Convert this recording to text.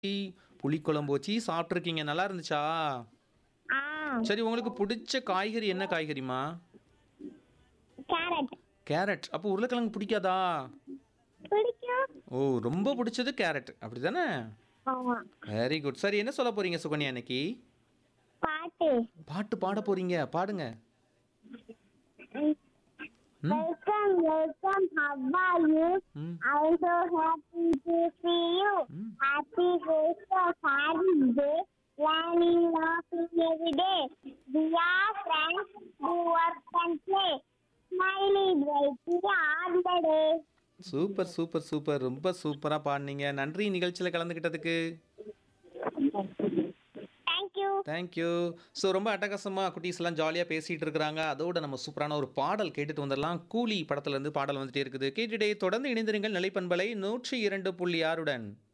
புளிக்குழம்பு வச்சு சாப்பிட்ருக்கீங்க நல்லா இருந்துச்சா ஆ சரி உங்களுக்கு பிடிச்ச காய்கறி என்ன காய்கறிமா கேரட் கேரட் அப்போ உருளைக்கிழங்கு பிடிக்காதா பிடிக்கும் ஓ ரொம்ப பிடிச்சது கேரட் அப்படி தானே ஆமா வெரி குட் சரி என்ன சொல்ல போறீங்க சுகன்யா இன்னைக்கு பாட்டு பாட்டு பாட போறீங்க பாடுங்க ம். Welcome welcome how are you ம் I'm so happy to see you ம். happy days of happy day learning laughing every day we are friends do work and play smiling brightly all the day super super super ரொம்ப சூப்பரா பாடுனீங்க நன்றி நிகழ்ச்சியில் கலந்துக்கிட்டதுக்கு thank you thank you so ரொம்ப அட்டகாசமாக குட்டீஸ் எல்லாம் ஜாலியாக பேசிகிட்டு இருக்கிறாங்க அதோட நம்ம சூப்பரான ஒரு பாடல் கேட்டுட்டு வந்துடலாம் கூலி படத்துல இருந்து பாடல் வந்துட்டே இருக்குது கேட்டுட்டே தொடர்ந்து இணைந்திருங்கள் நிலைப்பண்பலை நூற்றி இரண்டு புள்ளி ஆறுடன்